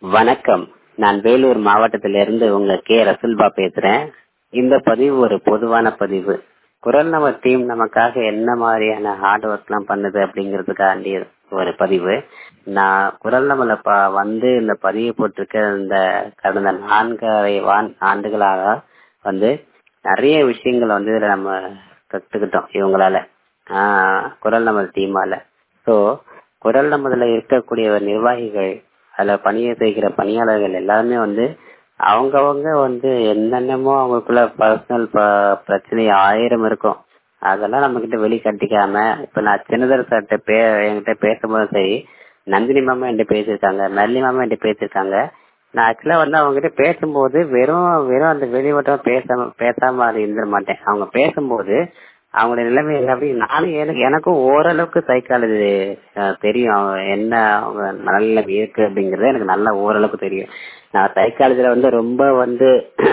வணக்கம் நான் வேலூர் மாவட்டத்திலிருந்து உங்க கே ரசுல்பா பேசுறேன் இந்த பதிவு ஒரு பொதுவான பதிவு குரல் நம்ம டீம் நமக்காக என்ன மாதிரியான ஹார்ட் ஒர்க் எல்லாம் பண்ணுது அப்படிங்கறதுக்காண்டி ஒரு பதிவு நான் குரல் நம்மள ப- வந்து இந்த பதிவு போட்டிருக்க இந்த கடந்த நான்கரை வான் ஆண்டுகளாக வந்து நிறைய விஷயங்கள் வந்து இதுல நம்ம கத்துக்கிட்டோம் இவங்களால ஆஹ் குரல் நம்ம டீமால சோ குரல் நம்மதுல இருக்கக்கூடிய நிர்வாகிகள் அதுல பணியை செய்கிற பணியாளர்கள் எல்லாருமே வந்து அவங்கவங்க வந்து என்னென்னமோ அவங்களுக்குள்ள பர்சனல் பிரச்சனை ஆயிரம் இருக்கும் அதெல்லாம் நம்ம கிட்ட வெளிக்காட்டிக்காம இப்ப நான் சின்னதர் சார்ட்ட பே என்கிட்ட பேசும்போது சரி நந்தினி மாமா என்கிட்ட பேசியிருக்காங்க மெல்லி மாமா என்கிட்ட பேசியிருக்காங்க நான் ஆக்சுவலா வந்து அவங்க கிட்ட பேசும்போது வெறும் வெறும் அந்த வெளிவட்டம் பேசாம பேசாம அது இருந்துட மாட்டேன் அவங்க பேசும்போது அவங்களுடைய நிலைமை அப்படி நானும் எனக்கு எனக்கும் ஓரளவுக்கு சைக்காலஜி தெரியும் அவங்க என்ன அவங்க மனநிலைமை இருக்கு அப்படிங்கறது எனக்கு நல்லா ஓரளவுக்கு தெரியும் நான் சைக்காலஜில வந்து ரொம்ப வந்து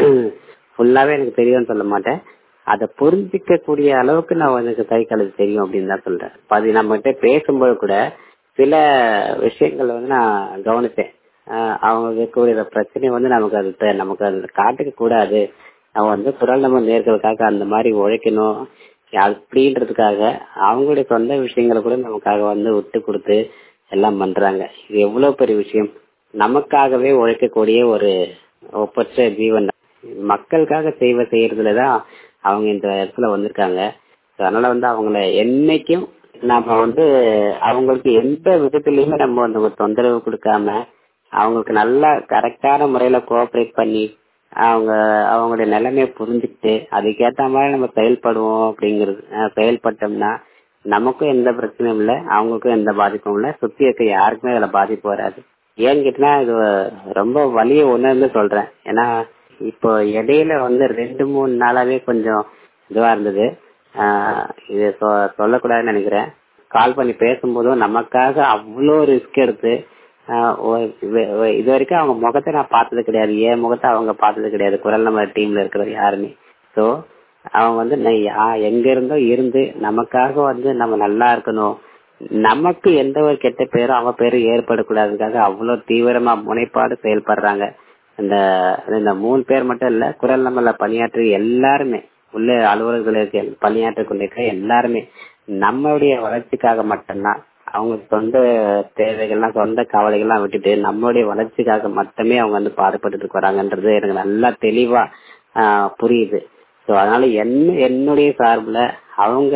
ஃபுல்லாவே எனக்கு தெரியும்னு சொல்ல மாட்டேன் அதை புரிஞ்சிக்க கூடிய அளவுக்கு நான் எனக்கு சைக்காலஜி தெரியும் அப்படின்னு தான் சொல்றேன் அது நம்ம கிட்ட பேசும்போது கூட சில விஷயங்கள் வந்து நான் கவனிச்சேன் ஆஹ் அவங்க இருக்கக்கூடிய பிரச்சனை வந்து நமக்கு அது தெ- நமக்கு அது காட்டுக்க கூடாது நம்ம வந்து குரல் நம்ம நேர்களுக்காக அந்த மாதிரி உழைக்கணும் அப்படின்றதுக்காக அவங்களுடைய சொந்த விஷயங்களை கூட நமக்காக வந்து விட்டு கொடுத்து எல்லாம் பண்றாங்க இது எவ்வளவு பெரிய விஷயம் நமக்காகவே உழைக்கக்கூடிய ஒரு ஒப்பற்ற ஜீவன் மக்களுக்காக செய்வ செய்யறதுலதான் அவங்க இந்த இடத்துல வந்திருக்காங்க அதனால வந்து அவங்கள என்னைக்கும் நாம வந்து அவங்களுக்கு எந்த விதத்திலயுமே நம்ம வந்து ஒரு தொந்தரவு கொடுக்காம அவங்களுக்கு நல்லா கரெக்டான முறையில கோஆபரேட் பண்ணி அவங்க அவங்களுடைய நிலைமையை புரிஞ்சுக்கிட்டு அதுக்கேத்த மாதிரி நம்ம செயல்படுவோம் அப்படிங்கிறது அஹ் செயல்பட்டோம்னா நமக்கும் எந்த பிரச்சனையும் இல்லை அவங்களுக்கும் எந்த பாதிப்பும் இல்லை சுத்தி இருக்க யாருக்குமே அதுல பாதிப்பு வராது ஏன்னு கேட்டா இது ரொம்ப வலிய உணர்ந்து சொல்றேன் ஏன்னா இப்போ இடையில வந்து ரெண்டு மூணு நாளாவே கொஞ்சம் இதுவா இருந்தது ஆஹ் இது சொ- சொல்லக்கூடாதுன்னு நினைக்கிறேன் கால் பண்ணி பேசும்போதும் நமக்காக அவ்வளோ ரிஸ்க் எடுத்து ஆஹ் ஒ- வெ- வெ- இது வரைக்கும் அவங்க முகத்தை நான் பார்த்தது கிடையாது என் முகத்தை அவங்க பார்த்தது கிடையாது குரல் நம்ம டீம்ல இருக்கிற யாருமே சோ அவங்க வந்து நான் யா- எங்க இருந்தோ இருந்து நமக்காக வந்து நம்ம நல்லா இருக்கணும் நமக்கு எந்த ஒரு கெட்ட பேரும் அவ பேரும் ஏற்படக்கூடாதுக்காக அவ்வளவு தீவிரமா முனைப்பாடு செயல்படுறாங்க இந்த இந்த மூணு பேர் மட்டும் இல்ல குரல் நம்மள பணியாற்றி எல்லாருமே உள்ள அலுவலர்களுக்கு பணியாற்றி கொண்டிருக்கிற எல்லாருமே நம்மளுடைய வளர்ச்சிக்காக மட்டும்தான் அவங்க சொந்த தேவைகள்லாம் சொந்த கவலைகள்லாம் விட்டுட்டு நம்மளுடைய வளர்ச்சிக்காக மட்டுமே அவங்க வந்து பாடுபட்டு வராங்கன்றது எனக்கு நல்லா தெளிவா ஆஹ் புரியுது சோ அதனால என்ன என்னுடைய சார்புல அவங்க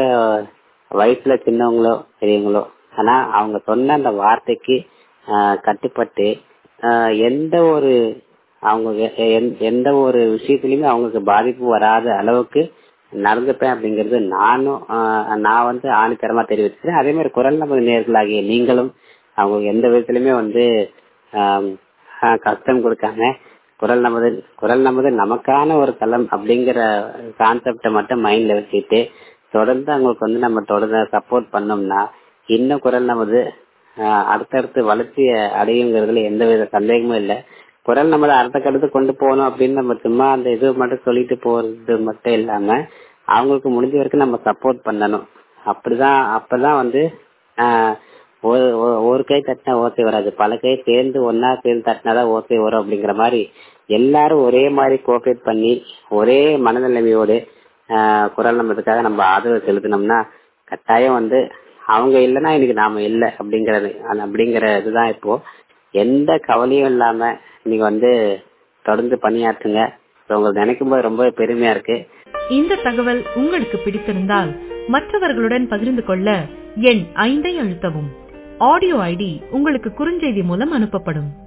வயசுல சின்னவங்களோ பெரியவங்களோ ஆனா அவங்க சொன்ன அந்த வார்த்தைக்கு ஆஹ் கட்டுப்பட்டு ஆஹ் எந்த ஒரு அவங்க எ- எந்த- எந்த ஒரு விஷயத்திலயுமே அவங்களுக்கு பாதிப்பு வராத அளவுக்கு நடந்துப்பேன் அப்படிங்கறது நானும் ஆஹ் நான் வந்து ஆணித்தரமா தெரிவிச்சிருக்கேன் அதே மாதிரி குரல் நமது நேர்களாகிய நீங்களும் அவங்க எந்த விதத்திலுமே வந்து ஆம், ஆஹ் கஷ்டம் கொடுக்காம குரல் நமது குரல் நமது நமக்கான ஒரு தளம் அப்படிங்கிற கான்செப்டை மட்டும் மைண்ட்ல வச்சுட்டு தொடர்ந்து அவங்களுக்கு வந்து நம்ம தொடர்ந்து சப்போர்ட் பண்ணோம்னா இன்னும் குரல் நமது ஆஹ் அடுத்தடுத்து வளர்ச்சி அடையுங்கிறதுல எந்த வித சந்தேகமும் இல்லை குரல் நம்மள அடுத்த கடுத்து கொண்டு போகணும் அப்படின்னு நம்ம சும்மா அந்த இது மட்டும் சொல்லிட்டு போறது மட்டும் இல்லாம அவங்களுக்கு முடிஞ்ச வரைக்கும் நம்ம சப்போர்ட் பண்ணணும் அப்படிதான் அப்பதான் வந்து ஆஹ் ஒரு ஒரு- ஒரு கை தட்டினா ஓசை வராது பல கை சேர்ந்து ஒன்னா சேர்ந்து தட்டினாதான் ஓசை வரும் அப்படிங்கிற மாதிரி எல்லாரும் ஒரே மாதிரி கோஆபரேட் பண்ணி ஒரே மனநிலைமையோடு ஆஹ் குரல் நம்மதுக்காக நம்ம ஆதரவு செலுத்தினோம்னா கட்டாயம் வந்து அவங்க இல்லைன்னா இன்னைக்கு நாம இல்லை அப்படிங்கறது அந்த- அப்படிங்கிற இதுதான் இப்போ எந்த கவலையும் இல்லாம நீங்க வந்து தொடர்ந்து பணியாற்றுங்க So, உங்களுக்கு நினைக்கும் போது ரொம்ப பெருமையா இருக்கு இந்த தகவல் உங்களுக்கு பிடித்திருந்தால் மற்றவர்களுடன் பகிர்ந்து கொள்ள எண் ஐந்தை அழுத்தவும் ஆடியோ ஐடி உங்களுக்கு குறுஞ்செய்தி மூலம் அனுப்பப்படும்